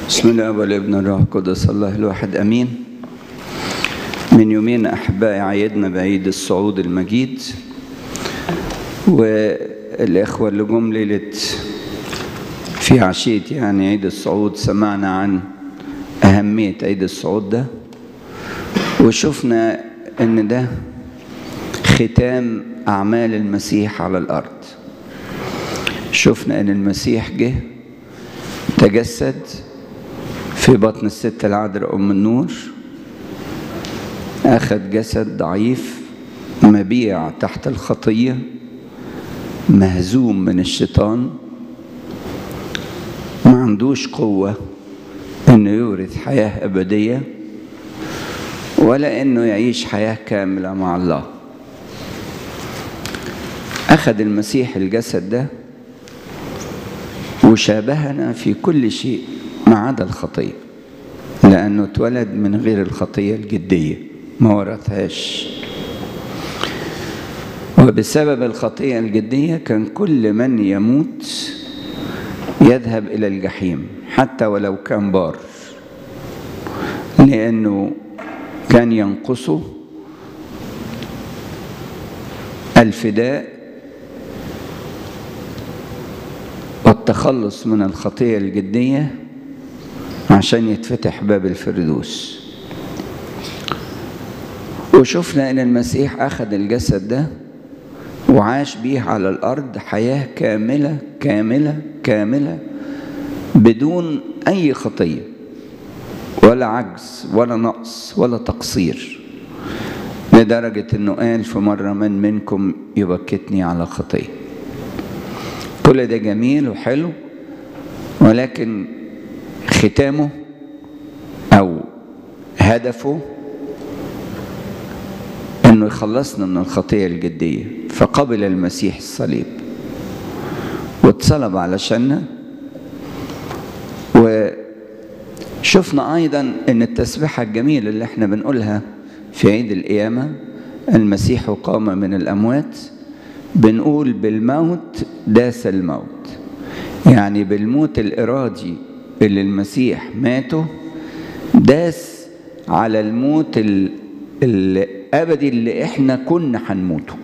بسم الله والابن الروح القدس الله الواحد امين من يومين احبائي عيدنا بعيد الصعود المجيد والاخوه اللي جم ليله في عشيه يعني عيد الصعود سمعنا عن اهميه عيد الصعود ده وشفنا ان ده ختام اعمال المسيح على الارض شفنا ان المسيح جه تجسد في بطن الست العذراء ام النور اخذ جسد ضعيف مبيع تحت الخطيه مهزوم من الشيطان ما عندوش قوه انه يورث حياه ابديه ولا انه يعيش حياه كامله مع الله اخذ المسيح الجسد ده وشابهنا في كل شيء ما عدا الخطيه لانه اتولد من غير الخطيه الجديه ما ورثهاش وبسبب الخطيه الجديه كان كل من يموت يذهب الى الجحيم حتى ولو كان بار لانه كان ينقصه الفداء والتخلص من الخطية الجدية عشان يتفتح باب الفردوس وشفنا ان المسيح اخذ الجسد ده وعاش بيه على الارض حياة كاملة كاملة كاملة بدون اي خطية ولا عجز ولا نقص ولا تقصير لدرجة انه قال في مرة من منكم يبكتني على خطيه كل ده جميل وحلو ولكن ختامه او هدفه انه يخلصنا من الخطيه الجديه فقبل المسيح الصليب واتصلب علشاننا وشفنا ايضا ان التسبيحه الجميله اللي احنا بنقولها في عيد القيامه المسيح قام من الاموات بنقول بالموت داس الموت يعني بالموت الإرادي اللي المسيح ماته داس على الموت الأبدي اللي احنا كنا هنموته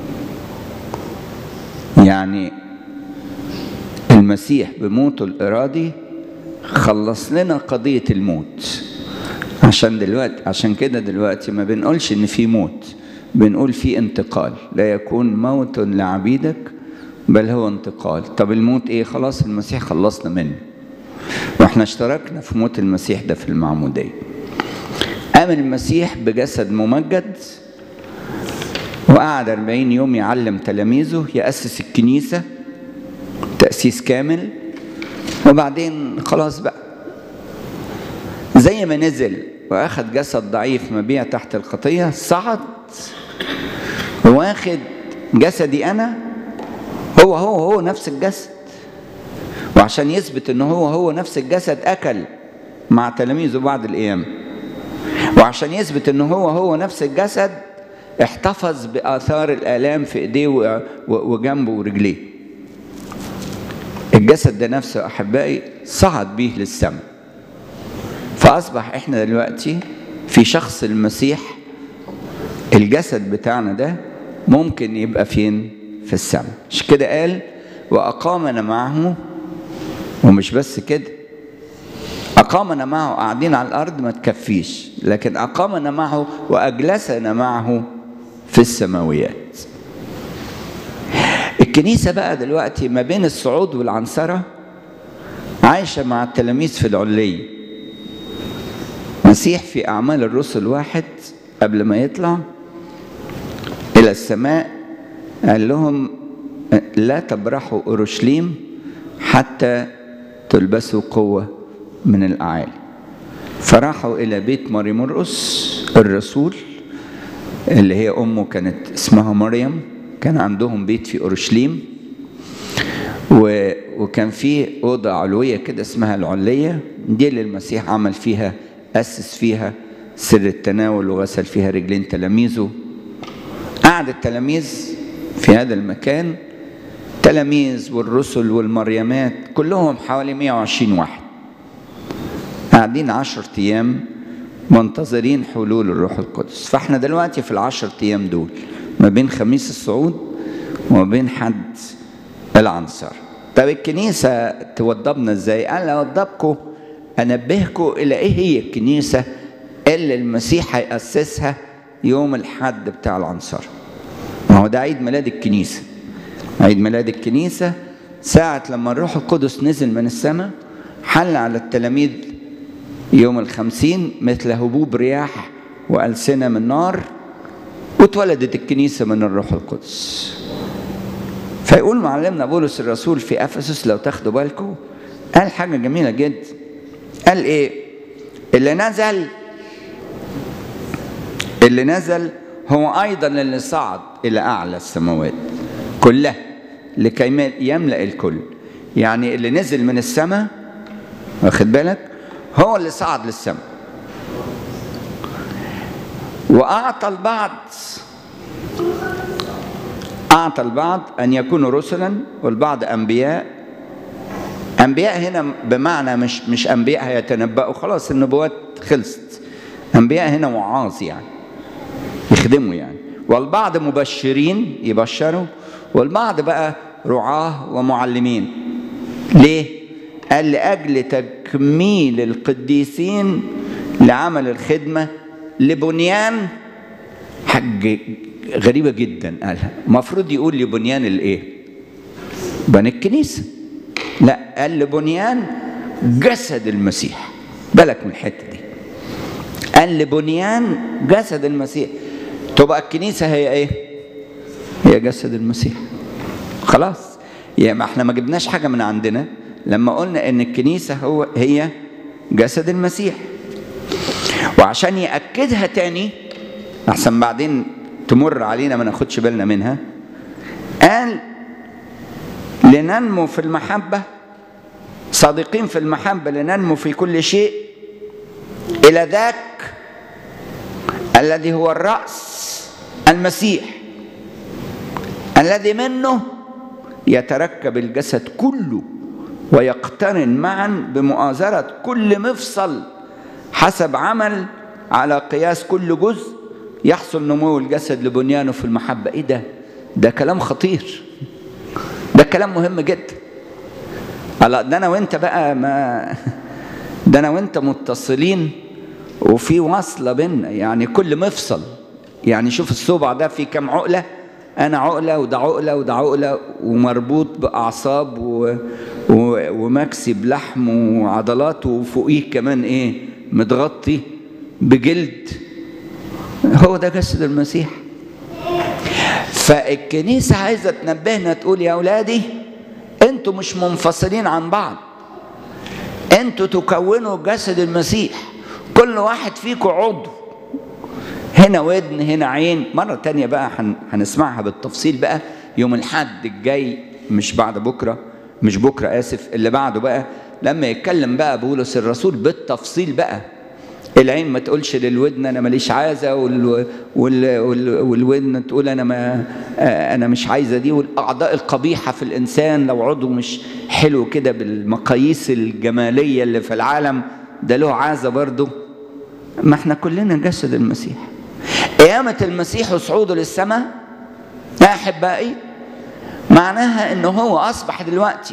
يعني المسيح بموته الإرادي خلص لنا قضية الموت عشان دلوقتي عشان كده دلوقتي ما بنقولش ان في موت بنقول في انتقال لا يكون موت لعبيدك بل هو انتقال طب الموت ايه خلاص المسيح خلصنا منه واحنا اشتركنا في موت المسيح ده في المعمودية قام المسيح بجسد ممجد وقعد 40 يوم يعلم تلاميذه يأسس الكنيسة تأسيس كامل وبعدين خلاص بقى زي ما نزل واخد جسد ضعيف مبيع تحت الخطيه صعد واخد جسدي انا هو هو هو نفس الجسد وعشان يثبت ان هو هو نفس الجسد اكل مع تلاميذه بعد القيامه وعشان يثبت ان هو هو نفس الجسد احتفظ باثار الالام في ايديه وجنبه ورجليه الجسد ده نفسه احبائي صعد بيه للسماء فأصبح إحنا دلوقتي في شخص المسيح الجسد بتاعنا ده ممكن يبقى فين؟ في السماء مش كده قال وأقامنا معه ومش بس كده أقامنا معه قاعدين على الأرض ما تكفيش لكن أقامنا معه وأجلسنا معه في السماويات الكنيسة بقى دلوقتي ما بين الصعود والعنصرة عايشة مع التلاميذ في العليه مسيح في أعمال الرسل واحد قبل ما يطلع إلى السماء قال لهم لا تبرحوا أورشليم حتى تلبسوا قوة من الأعالي فراحوا إلى بيت ماري مرقس الرسول اللي هي أمه كانت اسمها مريم كان عندهم بيت في أورشليم و... وكان في أوضة علوية كده اسمها العلية دي اللي المسيح عمل فيها أسس فيها سر التناول وغسل فيها رجلين تلاميذه قعد التلاميذ في هذا المكان تلاميذ والرسل والمريمات كلهم حوالي 120 واحد قاعدين عشر أيام منتظرين حلول الروح القدس فاحنا دلوقتي في العشر أيام دول ما بين خميس الصعود وما بين حد العنصر طب الكنيسة توضبنا ازاي؟ قال أوضبكم أنبهكم إلى إيه هي الكنيسة اللي المسيح هيأسسها يوم الحد بتاع العنصر ما هو ده عيد ميلاد الكنيسة عيد ميلاد الكنيسة ساعة لما الروح القدس نزل من السماء حل على التلاميذ يوم الخمسين مثل هبوب رياح وألسنة من نار واتولدت الكنيسة من الروح القدس فيقول معلمنا بولس الرسول في أفسس لو تاخدوا بالكم قال حاجة جميلة جدا قال إيه اللي نزل اللي نزل هو أيضا اللي صعد إلى أعلى السماوات كلها لكي يملأ الكل يعني اللي نزل من السماء واخد بالك هو اللي صعد للسماء وأعطى البعض أعطى البعض أن يكونوا رسلا والبعض أنبياء أنبياء هنا بمعنى مش مش أنبياء هيتنبأوا خلاص النبوات خلصت أنبياء هنا وعاظ يعني يخدموا يعني والبعض مبشرين يبشروا والبعض بقى رعاه ومعلمين ليه؟ قال لأجل تكميل القديسين لعمل الخدمة لبنيان حاجة غريبة جدا قالها المفروض يقول لبنيان الايه بني الكنيسة لا قال لبنيان جسد المسيح بالك من الحتة دي قال لبنيان جسد المسيح تبقى الكنيسة هي ايه هي جسد المسيح خلاص يعني ما احنا ما جبناش حاجة من عندنا لما قلنا ان الكنيسة هو هي جسد المسيح وعشان يأكدها تاني أحسن بعدين تمر علينا ما ناخدش بالنا منها قال لننمو في المحبة صادقين في المحبة لننمو في كل شيء إلى ذاك الذي هو الرأس المسيح الذي منه يتركب الجسد كله ويقترن معا بمؤازرة كل مفصل حسب عمل على قياس كل جزء يحصل نمو الجسد لبنيانه في المحبة ايه ده ده كلام خطير ده كلام مهم جدا هلا ده انا وانت بقى ما ده انا وانت متصلين وفي وصلة بينا يعني كل مفصل يعني شوف الصبع ده في كام عقلة انا عقلة وده عقلة وده عقلة ومربوط بأعصاب و... و... ومكسي بلحم وعضلات وفوقيه كمان ايه متغطي بجلد هو ده جسد المسيح فالكنيسة عايزة تنبهنا تقول يا أولادي أنتوا مش منفصلين عن بعض أنتوا تكونوا جسد المسيح كل واحد فيكم عضو هنا ودن هنا عين مرة تانية بقى هنسمعها بالتفصيل بقى يوم الحد الجاي مش بعد بكرة مش بكرة آسف اللي بعده بقى لما يتكلم بقى بولس الرسول بالتفصيل بقى العين ما تقولش للودن انا ماليش عايزه وال... وال... وال... والودن تقول انا ما انا مش عايزه دي والاعضاء القبيحه في الانسان لو عضو مش حلو كده بالمقاييس الجماليه اللي في العالم ده له عازه برضه ما احنا كلنا جسد المسيح قيامة المسيح وصعوده للسماء يا أحبائي معناها إنه هو أصبح دلوقتي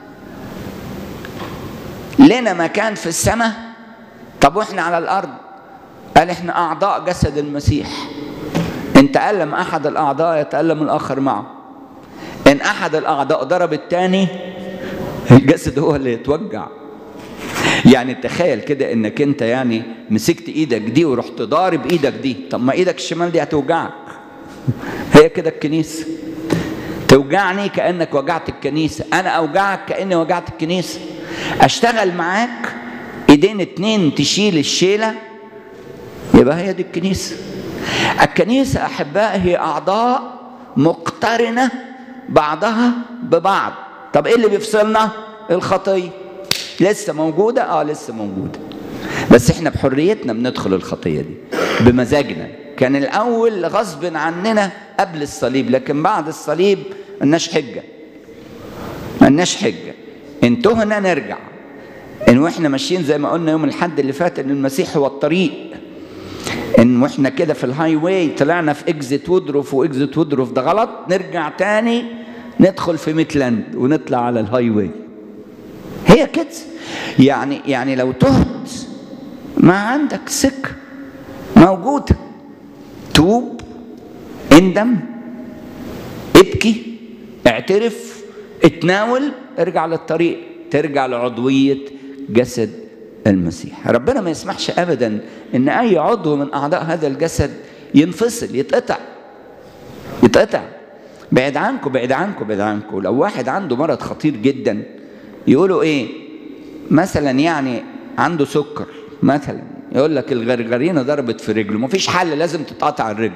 لنا مكان في السماء طب واحنا على الارض قال احنا اعضاء جسد المسيح ان تألم احد الاعضاء يتألم الاخر معه ان احد الاعضاء ضرب الثاني الجسد هو اللي يتوجع يعني تخيل كده انك انت يعني مسكت ايدك دي ورحت ضارب ايدك دي طب ما ايدك الشمال دي هتوجعك هي كده الكنيسه توجعني كانك وجعت الكنيسه انا اوجعك كاني وجعت الكنيسه اشتغل معاك ايدين اتنين تشيل الشيله يبقى هي دي الكنيسه الكنيسه احبائي هي اعضاء مقترنه بعضها ببعض طب ايه اللي بيفصلنا الخطيه لسه موجوده اه لسه موجوده بس احنا بحريتنا بندخل الخطيه دي بمزاجنا كان الاول غصب عننا قبل الصليب لكن بعد الصليب ملناش حجه ملناش حجه انتهنا نرجع ان واحنا ماشيين زي ما قلنا يوم الحد اللي فات ان المسيح هو الطريق ان واحنا كده في الهاي واي طلعنا في اكزيت وودروف واكزيت وودروف ده غلط نرجع تاني ندخل في ميتلاند ونطلع على الهاي واي هي كده يعني يعني لو تهت ما عندك سكه موجوده توب اندم ابكي اعترف اتناول ارجع للطريق ترجع لعضويه جسد المسيح ربنا ما يسمحش ابدا ان اي عضو من اعضاء هذا الجسد ينفصل يتقطع يتقطع بعد عنكم بعد عنكم بعد عنكم لو واحد عنده مرض خطير جدا يقولوا ايه مثلا يعني عنده سكر مثلا يقول لك الغرغرينه ضربت في رجله مفيش حل لازم تتقطع الرجل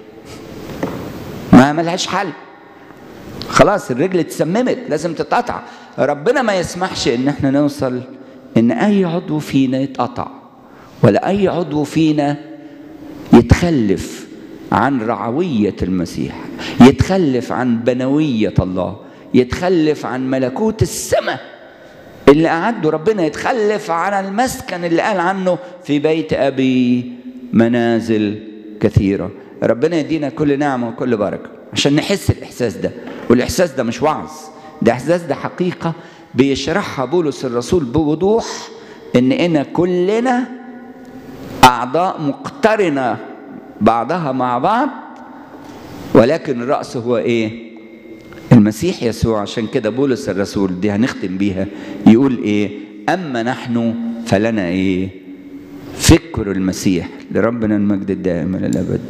ما ملهاش حل خلاص الرجل اتسممت لازم تتقطع ربنا ما يسمحش ان احنا نوصل ان اي عضو فينا يتقطع ولا اي عضو فينا يتخلف عن رعويه المسيح يتخلف عن بنويه الله يتخلف عن ملكوت السماء اللي أعده ربنا يتخلف عن المسكن اللي قال عنه في بيت أبي منازل كثيرة ربنا يدينا كل نعمة وكل بركة عشان نحس الإحساس ده والإحساس ده مش وعظ ده إحساس ده حقيقة بيشرحها بولس الرسول بوضوح إن إنا كلنا أعضاء مقترنة بعضها مع بعض ولكن الرأس هو إيه؟ المسيح يسوع عشان كده بولس الرسول دي هنختم بيها يقول ايه اما نحن فلنا ايه فكر المسيح لربنا المجد الدائم الى الابد